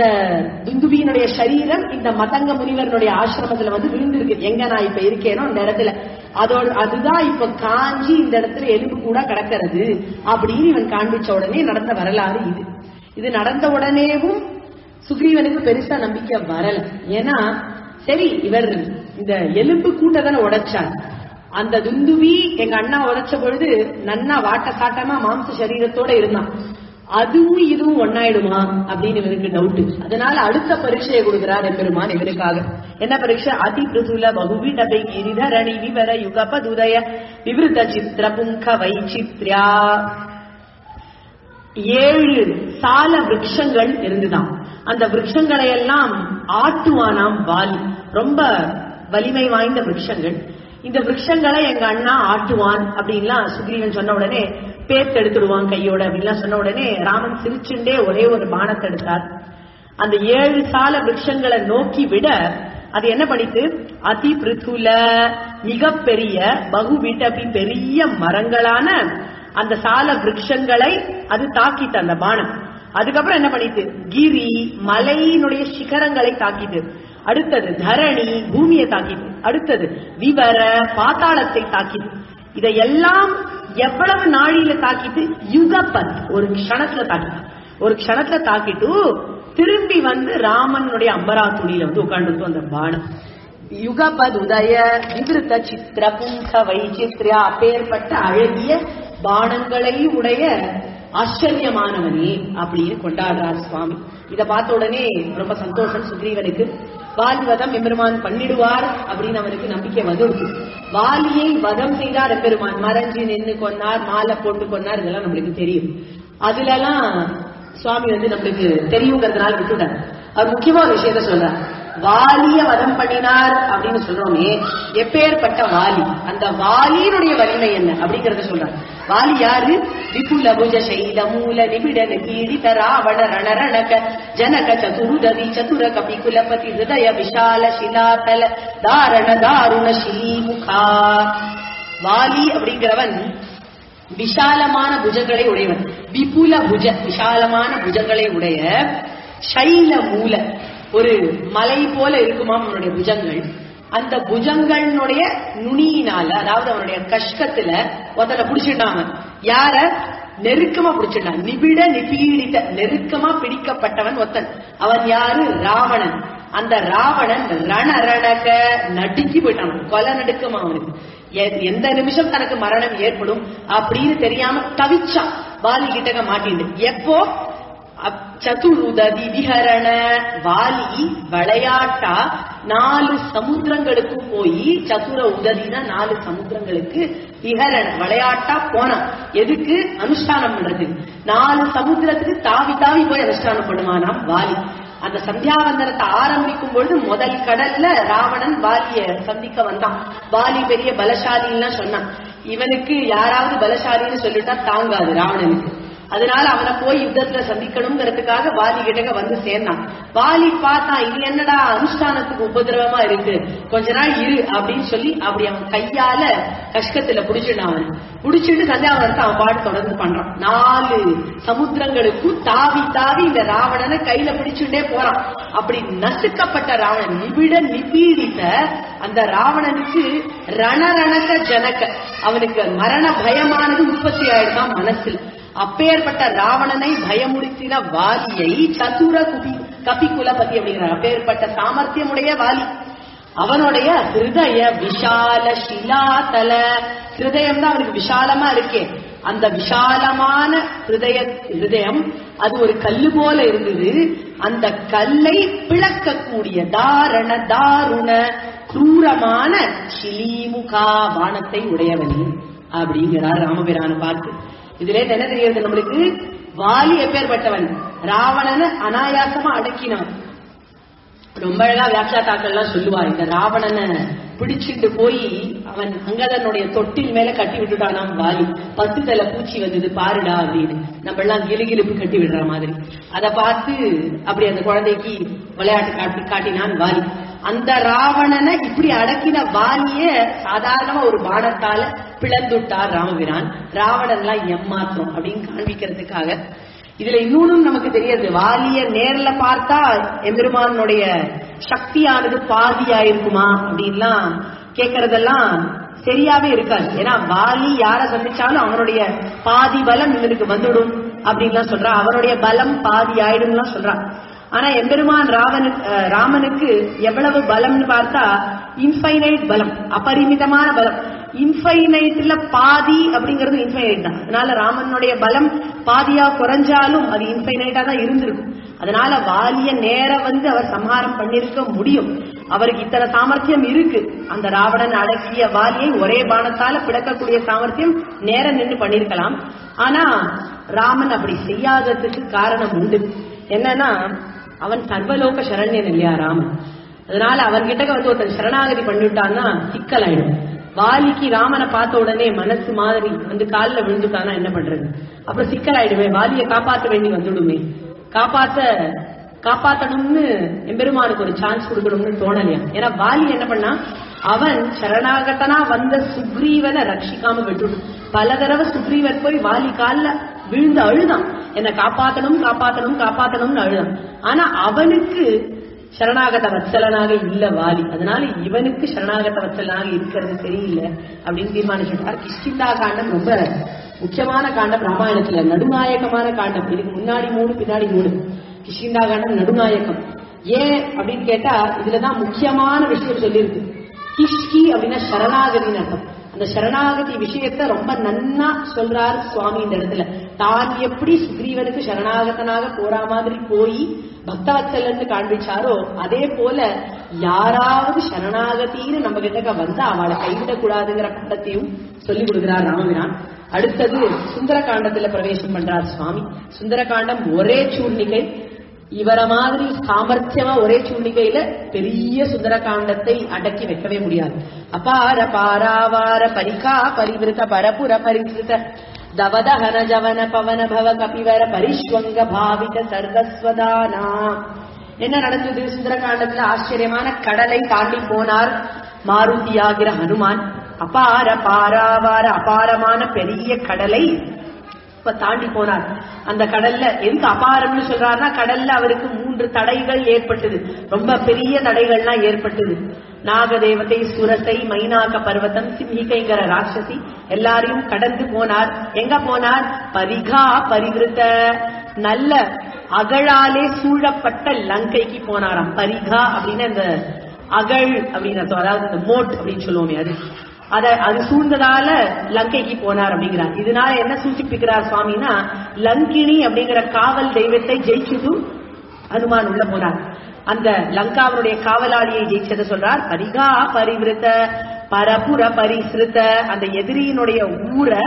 துந்துபியினுடைய சரீரம் இந்த மதங்க முனிவருடைய ஆசிரமத்துல வந்து விழுந்திருக்கு எங்க நான் இப்ப இருக்கேனோ அந்த இடத்துல அதோட அதுதான் இப்ப காஞ்சி இந்த இடத்துல எலும்பு கூட கிடக்கிறது அப்படின்னு இவன் காண்பிச்ச உடனே நடந்த வரலாறு இது இது நடந்த உடனேவும் சுக்ரீவனுக்கு பெருசா நம்பிக்கை வரல ஏன்னா சரி இவர் இந்த எலும்பு கூட்ட தானே உடைச்சார் அந்த துந்துவி எங்க அண்ணா உடைச்ச பொழுது நன்னா வாட்ட சாட்டமா மாம்ச சரீரத்தோட இருந்தான் அதுவும் இதுவும் ஒன்னாயிடுமா அப்படின்னு இவருக்கு டவுட் அதனால அடுத்த பரீட்சையை கொடுக்கிறார் எம்பெருமான் இவருக்காக என்ன பரீட்சை அதி பிருதுல பகுவிடதை கிரிதரணி விவர யுகபதுதய விவருத்த சித்திர புங்க வைச்சித்ரியா ஏழு சால விருட்சங்கள் இருந்துதான் அந்த விருட்சங்களை எல்லாம் ஆட்டுவானாம் வாலி ரொம்ப வலிமை வாய்ந்த விருட்சங்கள் இந்த விருட்சங்களை எங்க அண்ணா ஆட்டுவான் அப்படின்லாம் சுக்ரீவன் சொன்ன உடனே பேத்து எடுத்துடுவான் கையோட அப்படின்லாம் சொன்ன உடனே ராமன் சிரிச்சுண்டே ஒரே ஒரு பானத்தை எடுத்தார் அந்த ஏழு சால விருட்சங்களை நோக்கி விட அது என்ன பண்ணிட்டு அதி பிருத்துல மிகப்பெரிய பகுவிட்டபி பெரிய மரங்களான அந்த சால விருட்சங்களை அது தாக்கிட்டு அந்த பானம் அதுக்கப்புறம் என்ன பண்ணிட்டு கிரி மலையினுடைய சிகரங்களை தாக்கிட்டு அடுத்தது தரணி பூமியை தாக்கிட்டு அடுத்தது விவர பாத்தாளத்தை தாக்கிட்டு இதையெல்லாம் எவ்வளவு நாழியில தாக்கிட்டு யுகபத் ஒரு க்ஷணத்துல தாக்கிட்டு ஒரு க்ஷணத்துல தாக்கிட்டு திரும்பி வந்து ராமனுடைய அம்பராத்துடியில வந்து உட்கார்ந்து அந்த பானம் யுகபத் உதய விவிருத்த சித்திர புங்க வைச்சித்ரியா அப்பேற்பட்ட அழகிய பானங்களை உடைய ஆச்சரியமானவனே அப்படின்னு கொண்டாடுறார் சுவாமி இத பார்த்த உடனே ரொம்ப சந்தோஷம் சுக்ரீவனுக்கு வாலிவதம் எம்பெருமான் பண்ணிடுவார் அப்படின்னு அவனுக்கு நம்பிக்கை வந்துடுச்சு வாலியை வதம் செய்தார் எம்பெருமான் மறைஞ்சு நின்னு கொன்னார் மாலை போட்டு கொன்னார் இதெல்லாம் நம்மளுக்கு தெரியும் அதுலலாம் சுவாமி வந்து நம்மளுக்கு தெரியுங்கிறதுனால விட்டுட்டார் அவர் முக்கியமா ஒரு விஷயத்த சொல்றார் வாலிய வதம் பண்ணினார் அப்படின்னு சொல்றோமே எப்பேற்பட்ட வாலி அந்த வாலியினுடைய வலிமை என்ன அப்படிங்கறத சொல்றார் வாலி யாரு விபுல புஜ சைல மூல நிபிட பீடித ராவண ரணரணக ஜனக சதுருதவி சதுர கபி குலபதி ஹிருதய விஷால சிலாதல தாரண தாருண முகா வாலி அப்படிங்கிறவன் விஷாலமான புஜங்களை உடையவன் விபுல புஜ விஷாலமான புஜங்களை உடைய சைல மூல ஒரு மலை போல இருக்குமாம் அவனுடைய புஜங்கள் அந்த புஜங்களுடைய நுனியினால அதாவது அவனுடைய கஷ்டத்துல ஒருத்தனை பிடிச்சிட்டான் அவன் யார நெருக்கமா பிடிச்சிட்டான் நிபிட நிபீடித்த நெருக்கமா பிடிக்கப்பட்டவன் ஒத்தன் அவன் யாரு ராவணன் அந்த ராவணன் ரண ரணக நடுங்கி போயிட்டான் கொலை நடுக்கமா அவனுக்கு எ- எந்த நிமிஷம் தனக்கு மரணம் ஏற்படும் அப்படின்னு தெரியாம தவிச்சான் வாலி கிட்டக்க மாட்டிண்டு எப்போ அப்- சதுருததி விஹரண வாலி விளையாட்டா நாலு சமுத்திரங்களுக்கும் போய் சதுர உததினா நாலு சமுத்திரங்களுக்கு விஹரண விளையாட்டா போனான் எதுக்கு அனுஷ்டானம் பண்றதுக்கு நாலு சமுத்திரத்துக்கு தாவி தாவி போய் அனுஷ்டானம் பண்ணுவானாம் வாலி அந்த சந்தியாவந்தனத்தை ஆரம்பிக்கும் பொழுது முதல் கடல்ல ராவணன் வாலிய சந்திக்க வந்தான் வாலி பெரிய பலசாலின்லாம் சொன்னான் இவனுக்கு யாராவது பலசாலின்னு சொல்லிட்டா தாங்காது ராவணனுக்கு அதனால அவனை போய் யுத்தத்துல சந்திக்கணுங்கிறதுக்காக வாலி கிட்டக்க வந்து சேர்ந்தான் வாலி பார்த்தான் இது என்னடா அனுஷ்டானத்துக்கு உபதிரவமா இருக்கு கொஞ்ச நாள் இரு அப்படின்னு சொல்லி அப்படி அவன் கையால கஷ்டத்துல புடிச்சிட்டான் அவன் புடிச்சிட்டு சந்தியாவனத்தை அவன் பாட்டு தொடர்ந்து பண்றான் நாலு சமுத்திரங்களுக்கும் தாவி தாவி இந்த ராவணனை கையில பிடிச்சுட்டே போறான் அப்படி நசுக்கப்பட்ட ராவணன் நிபிட நிபீடித்த அந்த ராவணனுக்கு ரணரணக ஜனக அவனுக்கு மரண பயமானது உற்பத்தி ஆயிடுதான் மனசில் அப்பேற்பட்ட ராவணனை பயமுறுத்தின வாலியை சதுர குபி கபி குலபதி அப்படிங்கிறார் அப்பேற்பட்ட சாமர்த்தியமுடைய வாலி அவனுடைய ஹிருதய விஷால சிலாதல ஹிருதயம் தான் அவனுக்கு விஷாலமா இருக்கே அந்த விஷாலமான ஹிருதய ஹிருதயம் அது ஒரு கல்லு போல இருந்தது அந்த கல்லை பிளக்கக்கூடிய தாரண தாருண குரூரமான சிலீமுகா வானத்தை உடையவனே அப்படிங்கிறார் ராமபிரான பார்த்து இதுல இருந்து என்ன தெரியுது நம்மளுக்கு வாலி எப்பேற்பட்டவன் ராவணனை அனாயாசமா அடக்கினான் ரொம்ப அழகா வியாக்கியாத்தாக்கள்லாம் சொல்லுவா இந்த ராவணனை பிடிச்சிட்டு போய் அவன் அங்கதனுடைய தொட்டில் மேல கட்டி விட்டுட்டானாம் வாலி பத்து தலை பூச்சி வந்தது பாருடா அப்படின்னு நம்ம எல்லாம் கிலுகிலுப்பு கட்டி விடுற மாதிரி அத பார்த்து அப்படி அந்த குழந்தைக்கு விளையாட்டு காட்டி காட்டினான் வாலி அந்த ராவணனை இப்படி அடக்கின வாலிய சாதாரணமா ஒரு பானத்தால பிளந்துட்டார் ராமபிரான் ராவணன்லாம் எம்மாத்திரம் அப்படின்னு காண்பிக்கிறதுக்காக இதுல இன்னொன்னும் நமக்கு தெரியாது வாலிய நேர்ல பார்த்தா எம்பெருமானுடைய சக்தியானது பாதியா இருக்குமா அப்படின்லாம் கேக்குறதெல்லாம் சரியாவே இருக்காது ஏன்னா வாலி யார சந்திச்சாலும் அவனுடைய பாதி பலம் இவனுக்கு வந்துடும் அப்படின்லாம் சொல்றான் அவனுடைய பலம் பாதி ஆயிடும்லாம் சொல்றான் ஆனா எம்பெருமான் ராவனுக்கு அஹ், ராமனுக்கு எவ்வளவு பலம்னு பார்த்தா இன்ஃபைனைட் பலம் அபரிமிதமான பலம் இன்ஃபைனைட்ல பாதி அப்படிங்கிறது இன்ஃபைனைட் தான் அதனால ராமனுடைய பலம் பாதியா குறைஞ்சாலும் அது இன்ஃபைனைட்டா தான் இருந்திருக்கும் அதனால வாலிய நேர வந்து அவர் சம்ஹாரம் பண்ணிருக்க முடியும் அவருக்கு இத்தனை சாமர்த்தியம் இருக்கு அந்த ராவணன் அடக்கிய வாலியை ஒரே பானத்தால பிளக்கக்கூடிய சாமர்த்தியம் நேர நின்று பண்ணிருக்கலாம் ஆனா ராமன் அப்படி செய்யாததுக்கு காரணம் உண்டு என்னன்னா அவன் சர்வலோக சரண்யன் இல்லையா ராமன் அதனால அவன்கிட்ட வந்து ஒருத்தன் சரணாகதி பண்ணிவிட்டான்னா சிக்கலாயிடும் வாலிக்கு ராமனை பார்த்த உடனே மனசு மாதிரி வந்து காலில் விழுந்துட்டானா என்ன பண்றது அப்புறம் சிக்கலாயிடுமே வாலியை காப்பாற்ற வேண்டி வந்துடுமே காப்பாத்த காப்பாத்தணும்னு எம்பெருமானுக்கு ஒரு சான்ஸ் கொடுக்கணும்னு தோணலையா ஏன்னா வாலி என்ன பண்ணா அவன் சரணாகத்தனா வந்த சுக்ரீவனை ரட்சிக்காம விட்டுடும் பல தடவை சுக்ரீவர் போய் வாலி கால்ல விழுந்து அழுதான் என்ன காப்பாத்தணும் காப்பாத்தணும் காப்பாத்தணும்னு அழுதான் ஆனா அவனுக்கு சரணாகத வத்சலனாக இல்ல வாலி அதனால இவனுக்கு சரணாகத வத்சலனாக இருக்கிறது சரியில்லை அப்படின்னு தீர்மானிச்சுட்டார் கிஷ்கிந்தா காண்டம் ரொம்ப முக்கியமான காண்டம் ராமாயணத்துல நடுநாயகமான காண்டம் இதுக்கு முன்னாடி மூணு பின்னாடி மூணு கிஷ்கிந்தா காண்டம் நடுநாயகம் ஏன் அப்படின்னு கேட்டா இதுலதான் முக்கியமான விஷயம் சொல்லியிருக்கு கிஷ்கி அப்படின்னா சரணாகதின்னு அர்த்தம் அந்த சரணாகதி விஷயத்த ரொம்ப நன்னா சொல்றாரு சுவாமி இந்த இடத்துல தான் எப்படி சுக்ரீவனுக்கு சரணாகதனாக போற மாதிரி போய் பக்தவத்சலன்னு காண்பிச்சாரோ அதே போல யாராவது சரணாகத்தின்னு நம்ம கிட்ட வந்தா அவளை கைவிடக்கூடாதுங்கிற பட்டத்தையும் சொல்லி கொடுக்கிறார் ராமபிரான் அடுத்தது சுந்தரகாண்டத்துல பிரவேசம் பண்றார் சுவாமி சுந்தரகாண்டம் ஒரே சூர்ணிகை இவர மாதிரி சாமர்த்தியமா ஒரே சூழ்நிலையில பெரிய சுந்தரகாண்டத்தை அடக்கி வைக்கவே முடியாது அபார பாராவார பரிகா பரிவிருத்த பரபுர பரிசுத்த தவதஹன ஜவன பவன பவ கபிவர பரிஷ்வங்க பாவித சர்வஸ்வதானா என்ன நடந்தது சுந்தரகாண்டத்துல ஆச்சரியமான கடலை தாண்டி போனார் மாருதியாகிற ஹனுமான் அபார பாராவார அபாரமான பெரிய கடலை இப்ப தாண்டி போனார் அந்த கடல்ல எந்த அபாரம்னு சொல்றாருன்னா கடல்ல அவருக்கு மூன்று தடைகள் ஏற்பட்டது ரொம்ப பெரிய தடைகள்லாம் ஏற்பட்டது நாகதேவதை சுரசை மைனாக பர்வதம் சிம்ஹிகைங்கிற ராட்சசி எல்லாரையும் கடந்து போனார் எங்க போனார் பரிகா பரிவிருத்த நல்ல அகழாலே சூழப்பட்ட லங்கைக்கு போனாராம் பரிகா அப்படின்னு இந்த அகழ் அப்படின்னு அர்த்தம். அதாவது இந்த மோட் அப்படின்னு சொல்லுவோமே அது அத அது சூழ்ந்ததால லங்கைக்கு போனார் அப்படிங்கிறார் இதனால என்ன சூச்சிப்பிக்கிறார் சுவாமின்னா லங்கினி அப்படிங்கிற காவல் தெய்வத்தை ஜெயிச்சுட்டு ஹனுமான் உள்ள போனார் அந்த லங்காவனுடைய காவலாளியை ஜெயிச்சதை சொல்றார் பரிகா பரிவிருத்த பரபுர பரிசிருத்த அந்த எதிரியினுடைய ஊரை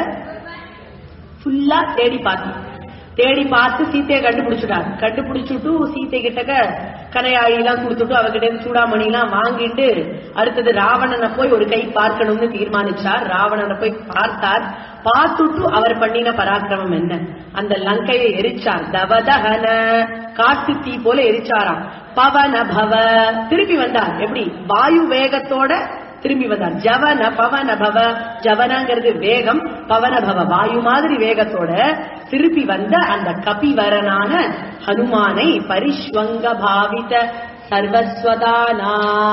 ஃபுல்லா தேடி பார்த்து தேடி பார்த்து சீத்தையை கண்டுபிடிச்சுட்டார் கண்டுபிடிச்சுட்டு சீத்தை கிட்டக்க கனையாழி எல்லாம் கொடுத்துட்டு அவகிட்ட இருந்து சூடாமணி எல்லாம் வாங்கிட்டு அடுத்தது ராவணனை போய் ஒரு கை பார்க்கணும்னு தீர்மானிச்சார் ராவணனை போய் பார்த்தார் பார்த்துட்டு அவர் பண்ணின பராக்கிரமம் என்ன அந்த லங்கையை எரிச்சார் தவதகன காட்டு தீ போல எரிச்சாராம் பவன பவ திருப்பி வந்தார் எப்படி வாயு வேகத்தோட திரும்பி வந்தார் ஜவன பவன பவ ஜவனங்கிறது வேகம் பவன பவ வாயு மாதிரி வேகத்தோட திருப்பி வந்த அந்த கபிவரனான ஹனுமானை பரிஷ்வங்க பாவித சர்வஸ்வதானா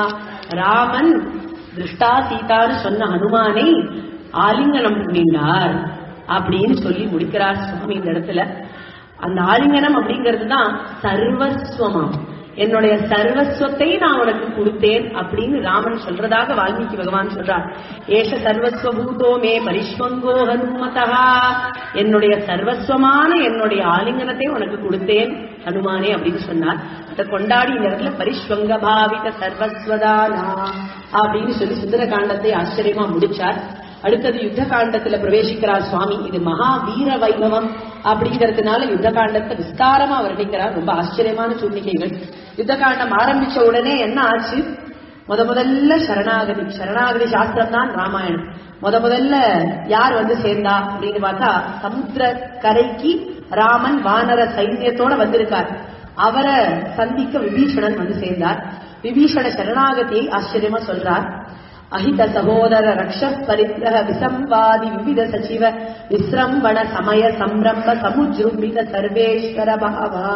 ராமன் திருஷ்டா சீதான்னு சொன்ன ஹனுமானை ஆலிங்கனம் பண்ணினார் அப்படின்னு சொல்லி முடிக்கிறார் சுவாமி இந்த இடத்துல அந்த ஆலிங்கனம் அப்படிங்கிறது தான் சர்வஸ்வமாம் என்னுடைய சர்வஸ்வத்தை நான் உனக்கு கொடுத்தேன் அப்படின்னு ராமன் சொல்றதாக வால்மீகி பகவான் சொல்றார் ஏஷ சர்வஸ்வபூதோ மே பரிஷ்வங்கோ ஹனுமதா என்னுடைய சர்வஸ்வமான என்னுடைய ஆலிங்கனத்தை உனக்கு கொடுத்தேன் ஹனுமானே அப்படின்னு சொன்னார் அதை கொண்டாடி இந்த இடத்துல பரிஷ்வங்க பாவித சர்வஸ்வதானா அப்படின்னு சொல்லி சுந்தரகாண்டத்தை ஆச்சரியமா முடிச்சார் அடுத்தது யுத்த காண்டத்துல பிரவேசிக்கிறார் சுவாமி இது மகா வீர வைபவம் அப்படிங்கறதுனால யுத்த காண்டத்தை விஸ்தாரமா வர்ணிக்கிறார் ரொம்ப ஆச்சரியமான சூழ்நிலைகள் யுத்த காண்டம் ஆரம்பிச்ச உடனே என்ன ஆச்சு முத முதல்ல சரணாகதி சரணாகதி சாஸ்திரம் தான் ராமாயணம் முத முதல்ல யார் வந்து சேர்ந்தா அப்படின்னு பார்த்தா சமுத்திர கரைக்கு ராமன் வானர சைன்யத்தோட வந்திருக்கார் அவரை சந்திக்க விபீஷணன் வந்து சேர்ந்தார் விபீஷண சரணாகதியை ஆச்சரியமா சொல்றார் அஹித சகோதர ரக்ஷ பரிகிரக விசம்வாதி விவித சச்சிவ விஸ்ரம்பண சமய சம்ரம்ப சமுஜ்ரும்பித சர்வேஸ்வர பாவா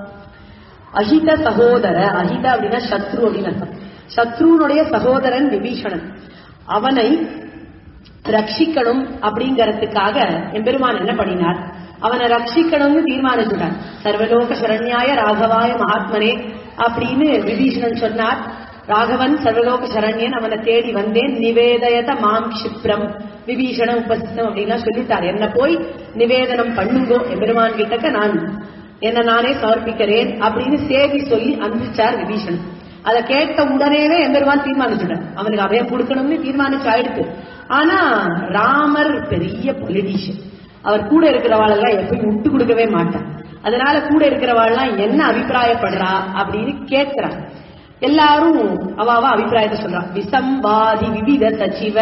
அஹித சகோதர அஹித அப்படின்னா சத்ரு அப்படின்னு அர்த்தம் சத்ருனுடைய சகோதரன் விபீஷணன் அவனை ரட்சிக்கணும் அப்படிங்கறதுக்காக எம்பெருமான் என்ன பண்ணினார் அவனை ரட்சிக்கணும்னு தீர்மானிச்சுட்டார் சர்வலோக சரண்யாய ராகவாய மகாத்மனே அப்படின்னு விபீஷணன் சொன்னார் ராகவன் சர்வலோக சரண்யன் அவனை தேடி வந்தேன் நிவேதயத மாம் க்ஷிப்ரம் விபீஷண உபஸ்தம் அப்படின்லாம் சொல்லிட்டார் என்ன போய் நிவேதனம் பண்ணுங்கோ எம்பெருமான் கிட்டக்க நான் என்ன நானே சமர்ப்பிக்கிறேன் அப்படின்னு சேதி சொல்லி அனுப்பிச்சார் விபீஷணன் அதை கேட்ட உடனேவே எம்பெருமான் தீர்மானிச்சுட்டார் அவனுக்கு அபயம் கொடுக்கணும்னு தீர்மானிச்சு ஆயிடுச்சு ஆனா ராமர் பெரிய பொலிட்டீஷியன் அவர் கூட இருக்கிறவாளெல்லாம் எப்பயும் விட்டு கொடுக்கவே மாட்டார் அதனால கூட இருக்கிறவாள்லாம் என்ன அபிப்பிராயப்படுறா அப்படின்னு கேட்கிறார் எல்லாரும் அவாவா அபிப்பிராயத்தை சொல்றா விசம்பாதி விவித சச்சிவ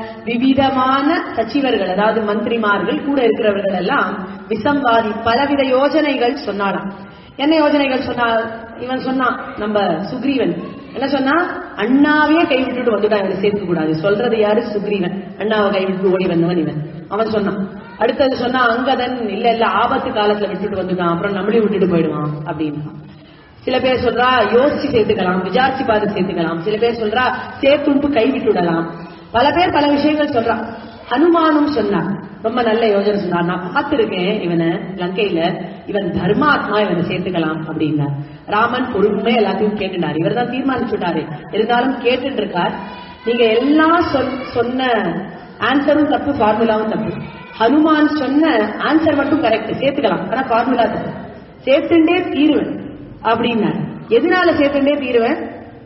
விவிதமான சச்சிவர்கள் அதாவது மந்திரிமார்கள் கூட இருக்கிறவர்கள் எல்லாம் விசம்வாதி பலவித யோஜனைகள் சொன்னாலாம் என்ன யோஜனைகள் சொன்னா இவன் சொன்னான் நம்ம சுக்ரீவன் என்ன சொன்னா அண்ணாவையே கைவிட்டுட்டு வந்துட்டான் இவனை சேர்த்துக்க கூடாது சொல்றது யாரு சுக்ரீவன் அண்ணாவை கைவிட்டு ஓடி வந்தவன் இவன் அவன் சொன்னான் அடுத்தது சொன்னா அங்கதன் இல்ல இல்ல ஆபத்து காலத்துல விட்டுட்டு வந்துட்டான் அப்புறம் நம்மளையும் விட்டுட்டு போயிடுவான் அப்படின்னா சில பேர் சொல்றா யோசிச்சு சேர்த்துக்கலாம் விசாரிச்சு பார்த்து சேர்த்துக்கலாம் சில பேர் சொல்றா சேர்த்துண்டு கைவிட்டு விடலாம் பல பேர் பல விஷயங்கள் சொல்றா ஹனுமானும் சொன்னார் ரொம்ப நல்ல யோஜனை சொன்னார் நான் பார்த்திருக்கேன் இவனை லங்கையில இவன் தர்மாத்மா இவனை சேர்த்துக்கலாம் அப்படின்னார் ராமன் பொறுமையா எல்லாத்தையும் கேட்டுட்டார் இவர் தான் தீர்மானிச்சுட்டாரு இருந்தாலும் கேட்டுட்டு இருக்கார் நீங்க எல்லாம் சொல்- சொன்ன ஆன்சரும் தப்பு ஃபார்முலாவும் தப்பு ஹனுமான் சொன்ன ஆன்சர் மட்டும் கரெக்ட் சேர்த்துக்கலாம் ஆனா ஃபார்முலா தப்பு சேர்த்துண்டே தீருவேன் அப்படின்னார் எதனால சேர்த்துண்டே தீருவேன்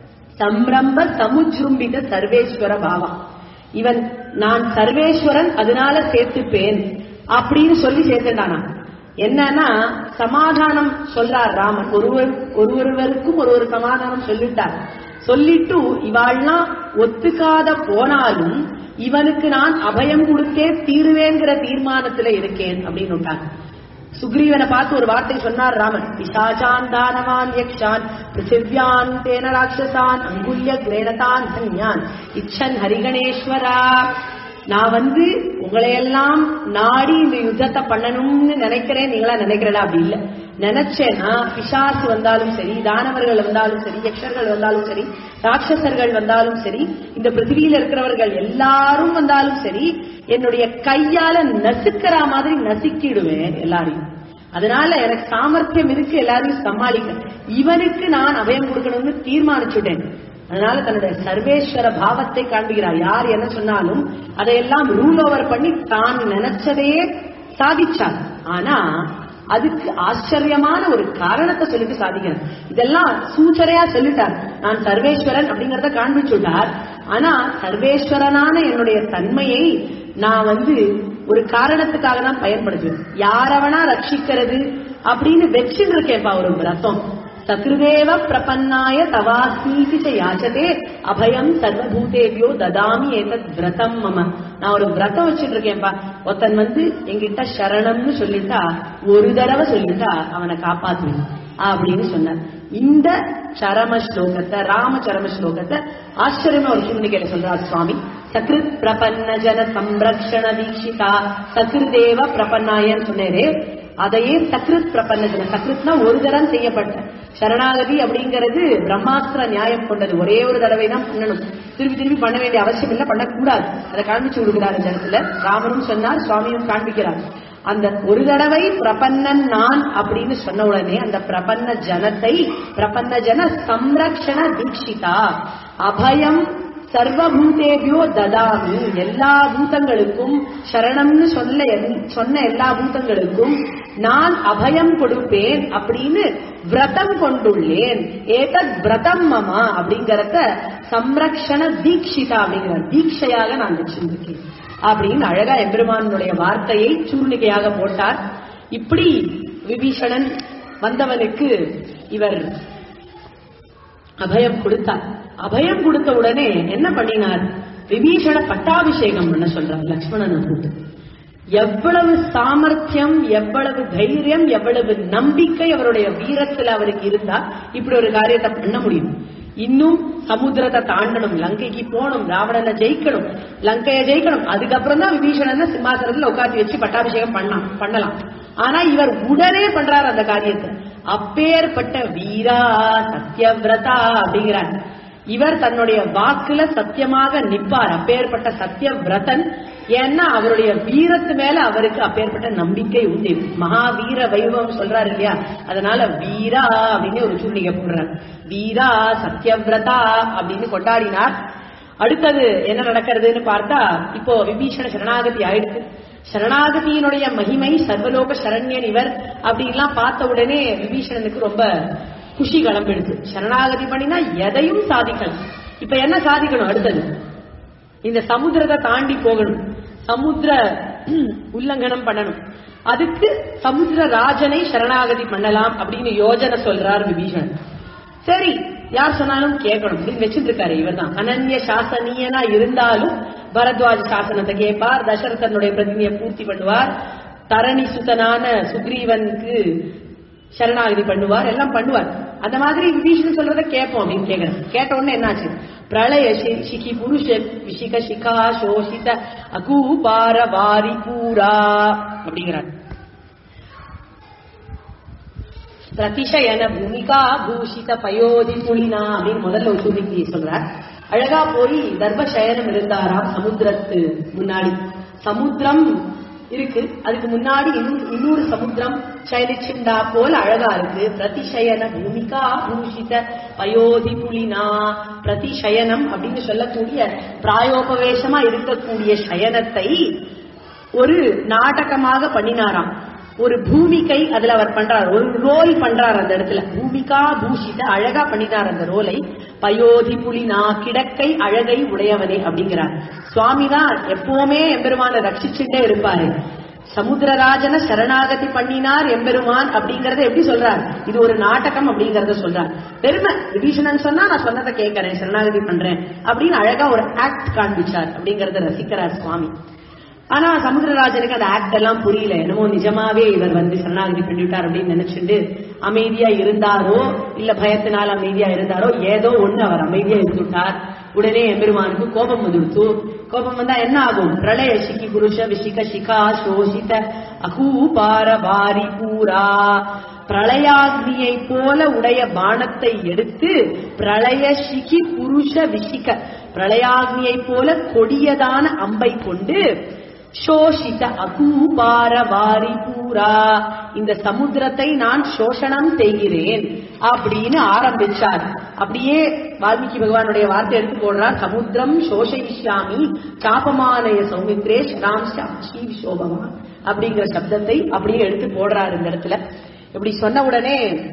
சம்ரம்ப சமுஜ்ரும்பித சர்வேஸ்வர பாவா இவன் நான் சர்வேஸ்வரன் அதனால சேர்த்துப்பேன் அப்படின்னு சொல்லி சேர்த்துட்டானா என்னன்னா சமாதானம் சொல்றார் ராமன் ஒருவர் ஒருவருவருக்கும் ஒரு ஒரு சமாதானம் சொல்லிட்டார் சொல்லிட்டு இவாள்லாம் ஒத்துக்காத போனாலும் இவனுக்கு நான் அபயம் கொடுத்தே தீருவேங்கிற தீர்மானத்துல இருக்கேன் அப்படின்னு விட்டாங்க சுக்ரீவனை பார்த்து ஒரு வார்த்தை சொன்னார் ராமன் பிசாச்சான் தானவான் யக்ஷான் பிருத்திவ்யான் தேன ராட்சசான் அங்குல்ய கிரேணதான் தன்யான் இச்சன் ஹரிகணேஸ்வரா நான் வந்து உங்களையெல்லாம் நாடி இந்த யுத்தத்தை பண்ணணும்னு நினைக்கிறேன் நீங்களா நினைக்கிறடா அப்படி இல்ல நினைச்சேன்னா பிசாசு வந்தாலும் சரி தானவர்கள் வந்தாலும் சரி யக்ஷர்கள் வந்தாலும் சரி ராட்சசர்கள் வந்தாலும் சரி இந்த பிருத்திவியில இருக்கிறவர்கள் எல்லாரும் வந்தாலும் சரி என்னுடைய கையால நசுக்கிற மாதிரி நசுக்கிடுவேன் எல்லாரையும் அதனால எனக்கு சாமர்த்தியம் இருக்கு எல்லாரையும் சமாளிக்க இவனுக்கு நான் அபயம் கொடுக்கணும்னு தீர்மானிச்சுட்டேன் அதனால தன்னுடைய சர்வேஸ்வர பாவத்தை காண்பிக்கிறார் யார் என்ன சொன்னாலும் அதையெல்லாம் ரூல் ஓவர் பண்ணி தான் நினைச்சதையே சாதிச்சார் ஆனா அதுக்கு ஆச்சரியமான ஒரு காரணத்தை சொல்லிட்டு சாதிக்கிறார் இதெல்லாம் சூச்சரையா சொல்லிட்டார் நான் சர்வேஸ்வரன் அப்படிங்கறத காண்பிச்சுட்டார் ஆனா சர்வேஸ்வரனான என்னுடைய தன்மையை நான் வந்து ஒரு காரணத்துக்காக தான் பயன்படுத்துவேன் யாரவனா ரட்சிக்கிறது அப்படின்னு வச்சுட்டு இருக்கேன்ப்பா ஒரு விரதம் சக்ருதேவ பிரபன்னாய தவாஸ்மீதி ச யாச்சதே அபயம் சர்வபூதேபியோ ததாமி ஏதத் விரதம் மம நான் ஒரு விரதம் வச்சுட்டு இருக்கேன்ப்பா ஒருத்தன் வந்து எங்கிட்ட சரணம்னு சொல்லிட்டா ஒரு தடவை சொல்லிட்டா அவனை காப்பாத்துவேன் அப்படின்னு சொன்னார் இந்த சரம ஸ்லோகத்தை ராம சரம ஸ்லோகத்தை ஆச்சரியமா ஒரு சூழ்நிலையில சொல்றார் சுவாமி சக்ருத் பிரபன்ன ஜன சம்ரக்ஷண தீட்சிதா சக்ருதேவ பிரபன்னாயன்னு சொன்னேரே அதையே சக்ருத் பிரபன்னஜன சக்ருத்னா ஒரு தரம் செய்யப்பட்ட சரணாகதி அப்படிங்கிறது பிரம்மாஸ்திர நியாயம் கொண்டது ஒரே ஒரு தடவை தான் பண்ணணும் திருப்பி திருப்பி பண்ண வேண்டிய அவசியம் இல்லை பண்ணக்கூடாது அதை காண்பிச்சு விடுகிறார் இந்த இடத்துல ராமனும் சொன்னார் சுவாமியும் காண்பிக்கிறார் அந்த ஒரு தடவை பிரபன்னன் நான் அப்படின்னு சொன்ன உடனே அந்த பிரபன்ன ஜனத்தை பிரபன்ன ஜன சம்ரக்ஷண தீட்சிதா அபயம் சர்வபூதேபியோ ததாமி எல்லா பூதங்களுக்கும் சரணம்னு சொல்ல சொன்ன எல்லா பூதங்களுக்கும் நான் அபயம் கொடுப்பேன் அப்படின்னு விரதம் கொண்டுள்ளேன் ஏதத் விரதம் மமா அப்படிங்கறத சம்ரக்ஷண தீட்சிதா அப்படிங்கிற தீட்சையாக நான் வச்சிருந்திருக்கேன் அப்படின்னு அழகா எம்பெருமானுடைய வார்த்தையை சூர்ணிகையாக போட்டார் இப்படி விபீஷணன் வந்தவனுக்கு இவர் அபயம் கொடுத்தார் அபயம் கொடுத்த உடனே என்ன பண்ணினார் விபீஷண பட்டாபிஷேகம் பண்ண சொல்றார் லக்ஷ்மணனை கூட்டு எவ்வளவு சாமர்த்தியம் எவ்வளவு தைரியம் எவ்வளவு நம்பிக்கை அவருடைய வீரத்துல அவருக்கு இருந்தா இப்படி ஒரு காரியத்தை பண்ண முடியும் இன்னும் சமுத்திரத்தை தாண்டணும் லங்கைக்கு போகணும் ராவணனை ஜெயிக்கணும் லங்கையை ஜெயிக்கணும் அதுக்கப்புறம் தான் விபீஷணனை சிம்மாசனத்துல உட்காந்து வச்சு பட்டாபிஷேகம் பண்ணலாம் பண்ணலாம் ஆனா இவர் உடனே பண்றாரு அந்த காரியத்தை அப்பேற்பட்ட வீரா சத்யவிரதா அப்படிங்கிறார் இவர் தன்னுடைய வாக்குல சத்தியமாக நிப்பார் அப்பேற்பட்ட சத்தியவிரதன் ஏன்னா அவருடைய வீரத்து மேல அவருக்கு அப்பேற்பட்ட நம்பிக்கை உண்டு மகாவீர வைபவம் சொல்றாரு இல்லையா அதனால வீரா அப்படின்னு ஒரு சூழ்நிலை போடுறார் வீரா சத்யவிரதா அப்படின்னு கொண்டாடினார் அடுத்தது என்ன நடக்கிறதுன்னு பார்த்தா இப்போ விபீஷண சரணாகதி ஆயிடுச்சு சரணாகதியினுடைய மகிமை சர்வலோக சரண்யன் இவர் அப்படின்லாம் பார்த்த உடனே விபீஷணனுக்கு ரொம்ப குஷி கிளம்பிடுது சரணாகதி பண்ணினா எதையும் சாதிக்கலாம் இப்ப என்ன சாதிக்கணும் அடுத்தது இந்த சமுத்திரத்தை தாண்டி போகணும் சமுத்திர உல்லங்கனம் பண்ணணும் அதுக்கு சமுத்திர ராஜனை சரணாகதி பண்ணலாம் அப்படின்னு யோஜனை சொல்றார் விபீஷணன் சரி யார் சொன்னாலும் கேட்கணும் அப்படின்னு வச்சுட்டு இருக்காரு இவர் தான் அனன்ய சாசனியனா இருந்தாலும் பரத்வாஜ சாசனத்தை கேட்பார் தசரதனுடைய பிரதிநிதியை பூர்த்தி பண்ணுவார் தரணி சுதனான சுக்ரீவனுக்கு சரணாகதி பண்ணுவார் எல்லாம் பண்ணுவார் அந்த மாதிரி விபீஷன் சொல்றத கேட்போம் அப்படின்னு கேக்குறேன் கேட்ட உடனே என்னாச்சு பிரளய சி- சிகி புருஷ விஷிக சிகா சோஷித அகூபார வாரி பூரா அப்படிங்கிறார் பிரதிஷயன பூமிகா பூஷித பயோதி புலினா அப்படின்னு முதல்ல ஒரு சூழ்நிலை சொல்றார் அழகா போய் தர்மசயனம் இருந்தாராம் சமுத்திரத்து முன்னாடி சமுத்திரம் இருக்கு அதுக்கு முன்னாடி இன்னொரு இன்னொரு சமுத்திரம் சயனிச்சுண்டா போல அழகா இருக்கு பிரதிஷயன பூமிகா பூஷித பயோதி புலினா பிரதிஷயனம் அப்படின்னு சொல்லக்கூடிய பிராயோபவேசமா இருக்கக்கூடிய சயனத்தை ஒரு நாடகமாக பண்ணினாராம் ஒரு பூமிகை அதுல அவர் பண்றார் ஒரு ரோல் பண்றார் அந்த இடத்துல பூமிகா பூஷித அழகா பண்ணினார் அந்த ரோலை பயோதி புலினா கிடக்கை அழகை உடையவனே அப்படிங்கிறார் சுவாமி தான் எப்பவுமே எம்பெருமான ரட்சிச்சுட்டே இருப்பாரு சமுத்திரராஜன சரணாகதி பண்ணினார் எம்பெருமான் அப்படிங்கறத எப்படி சொல்றார் இது ஒரு நாடகம் அப்படிங்கறத சொல்றார் பெருமை விபீஷணன் சொன்னா நான் சொன்னதை கேட்கறேன் சரணாகதி பண்றேன் அப்படின்னு அழகா ஒரு ஆக்ட் காண்பிச்சார் அப்படிங்கறத ரசிக்கிறார் சுவாமி ஆனா சமுத்திரராஜனுக்கு அந்த ஆக்ட் எல்லாம் புரியல என்னமோ நிஜமாவே இவர் வந்து சரணாகதி பண்ணிவிட்டார் அப்படின்னு நினைச்சுட்டு அமைதியா இருந்தாரோ இல்ல பயத்தினால் அமைதியா இருந்தாரோ ஏதோ ஒண்ணு அவர் அமைதியா இருந்துட்டார் உடனே எம்பெருமானுக்கு கோபம் வந்துடுத்து கோபம் வந்தா என்ன ஆகும் பிரளய சிக்கி புருஷ விஷிக சிகா சோஷித அகூபார வாரி பூரா பிரளயாக்னியை போல உடைய பானத்தை எடுத்து பிரளய சிகி புருஷ விஷிக பிரளயாக்னியை போல கொடியதான அம்பை கொண்டு சோஷித அகூபார வாரி பூரா இந்த சமுத்திரத்தை நான் சோஷணம் செய்கிறேன் அப்படின்னு ஆரம்பிச்சார் அப்படியே வால்மீகி பகவானுடைய வார்த்தை எடுத்து போடுறார் சமுத்திரம் சோஷயிஷ்யாமி சாபமானய சௌமித்ரே ராம் ஸ்ரீ சோபமா அப்படிங்கிற சப்தத்தை அப்படியே எடுத்து போடுறார் இந்த இடத்துல இப்படி சொன்ன உடனே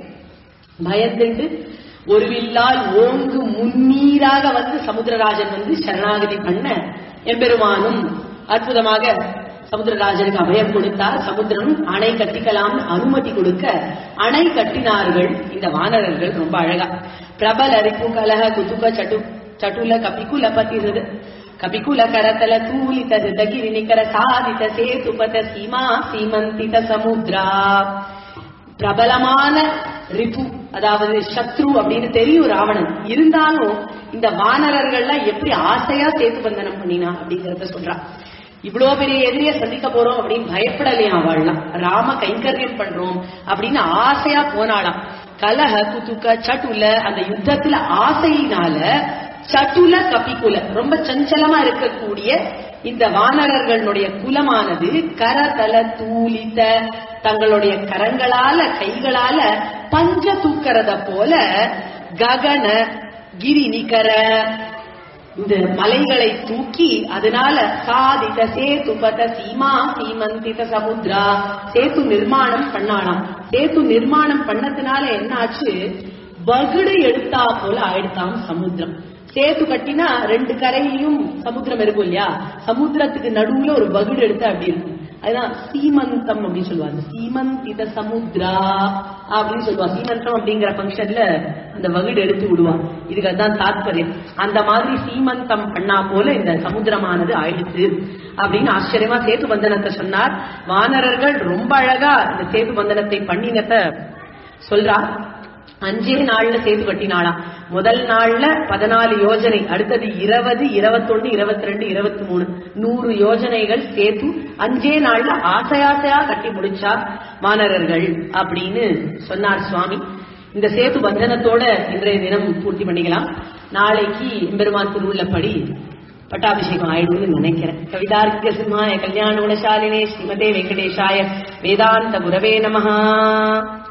பயந்துட்டு ஒரு வில்லால் ஓங்கு முன்னீராக வந்து சமுத்திரராஜன் வந்து சரணாகதி பண்ண எம்பெருமானும் அற்புதமாக சமுத்திரராஜனுக்கு அபயம் கொடுத்தார் சமுத்திரம் அணை கட்டிக்கலாம்னு அனுமதி கொடுக்க அணை கட்டினார்கள் இந்த வானரர்கள் ரொம்ப அழகா பிரபல ரிப்பு கலக குதுக சட்டு சட்டுல கபிகுல பதிருது கபிகுல கரதல தூலித ஹிருதகிரி நிகர சாதித சேதுபத சீமா சீமந்தித சமுத்ரா பிரபலமான ரிபு அதாவது சத்ரு அப்படின்னு தெரியும் ராவணன் இருந்தாலும் இந்த வானரர்கள்லாம் எப்படி ஆசையா சேத்து பந்தனம் பண்ணினா அப்படிங்கறத சொல்றான் இவ்வளவு பெரிய எதிரியை சந்திக்க போறோம் அப்படின்னு பயப்படலையா அவள்லாம் ராம கைங்கரியம் பண்றோம் அப்படின்னு ஆசையா போனாளாம் கலக குதுக்க சட்டுல அந்த யுத்தத்துல ஆசையினால சட்டுல கபிக்குல ரொம்ப சஞ்சலமா இருக்கக்கூடிய இந்த வானரர்களுடைய குலமானது கரதல தூளித்த தங்களுடைய கரங்களால கைகளால பஞ்ச தூக்கறத போல ககன கிரி நிகர இந்த மலைகளை தூக்கி அதனால சாதித சேதுபத சீமா சீமந்தித சமுத்ரா சேத்து நிர்மாணம் பண்ணானாம் சேத்து நிர்மாணம் பண்ணதுனால என்ன ஆச்சு வகுடு எடுத்தா போல ஆயிடுத்தாம் சமுத்திரம் சேத்து கட்டினா ரெண்டு கரையிலும் சமுத்திரம் இருக்கும் இல்லையா சமுத்திரத்துக்கு நடுவுல ஒரு வகுடு எடுத்தா அப்படி இருக்கும் அதுதான் சீமந்தம் அப்படின்னு சொல்லுவாங்க சீமந்தித சமுத்ரா அப்படின்னு சொல்லுவா சீமந்தம் அப்படிங்கிற ஃபங்க்ஷன்ல அந்த வகுடு எடுத்து விடுவான் இதுக்கு அதுதான் தாத்பரியம் அந்த மாதிரி சீமந்தம் பண்ணா போல இந்த சமுத்திரமானது ஆயிடுச்சு அப்படின்னு ஆச்சரியமா சேது பந்தனத்தை சொன்னார் வானரர்கள் ரொம்ப அழகா இந்த சேது பந்தனத்தை பண்ணினத சொல்றா அஞ்சே நாள்ல சேது கட்டினாளாம் முதல் நாள்ல பதினாலு யோஜனை அடுத்தது இருபது இருபத்தொன்னு இருபத்தி ரெண்டு இருபத்தி மூணு நூறு யோஜனைகள் சேத்து அஞ்சே நாள்ல ஆசை ஆசையா கட்டி முடிச்சா வானரர்கள் அப்படின்னு சொன்னார் சுவாமி இந்த சேது பந்தனத்தோட இன்றைய தினம் பூர்த்தி பண்ணிக்கலாம் நாளைக்கு எம்பெருமான் திருவுள்ளப்படி பட்டாபிஷேகம் ஆயிடும்னு நினைக்கிறேன் கவிதார்க்கிய சிம்மாய கல்யாண குணசாலினே ஸ்ரீமதே வெங்கடேஷாய வேதாந்த குரவே நமஹா